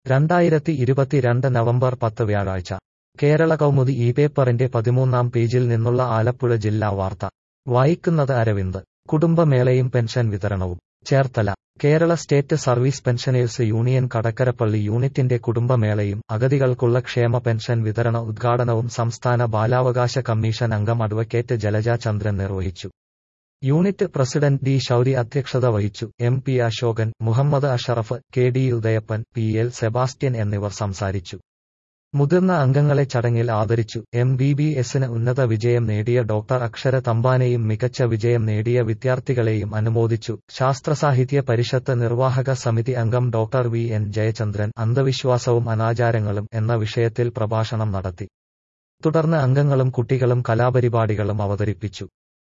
രണ്ടായിരത്തി ഇരുപത്തിരണ്ട് നവംബർ പത്ത് വ്യാഴാഴ്ച കേരള കൗമുദി ഈ പേപ്പറിന്റെ പതിമൂന്നാം പേജിൽ നിന്നുള്ള ആലപ്പുഴ ജില്ലാ വാർത്ത വായിക്കുന്നത് അരവിന്ദ് കുടുംബമേളയും പെൻഷൻ വിതരണവും Cherthala Kerala state service pensioners union Kadakkarappally യൂണിറ്റിന്റെ കുടുംബമേളയും അഗതികൾക്കുള്ള ക്ഷേമ പെൻഷൻ വിതരണ ഉദ്ഘാടനവും സംസ്ഥാന ബാലാവകാശ കമ്മീഷൻ അംഗം അഡ്വക്കേറ്റ് ജലജ ചന്ദ്രൻ നിർവഹിച്ചു യൂണിറ്റ് പ്രസിഡന്റ് ഡി ശൌരി അധ്യക്ഷത വഹിച്ചു M P Ashokan Muhammad Ashraf K D Udayappan P L Sebastian എന്നിവർ സംസാരിച്ചു മുതിർന്ന അംഗങ്ങളെ ചടങ്ങിൽ ആദരിച്ചു എം ബി ബി എസിന് ഉന്നത വിജയം നേടിയ ഡോക്ടർ അക്ഷര തമ്പാനെയും മികച്ച വിജയം നേടിയ വിദ്യാർത്ഥികളെയും അനുമോദിച്ചു ശാസ്ത്രസാഹിത്യ പരിഷത്ത് നിർവാഹക സമിതി അംഗം ഡോക്ടർ വി എൻ ജയചന്ദ്രൻ അന്ധവിശ്വാസവും അനാചാരങ്ങളും എന്ന വിഷയത്തിൽ പ്രഭാഷണം നടത്തി തുടർന്ന് അംഗങ്ങളും കുട്ടികളും കലാപരിപാടികളും അവതരിപ്പിച്ചു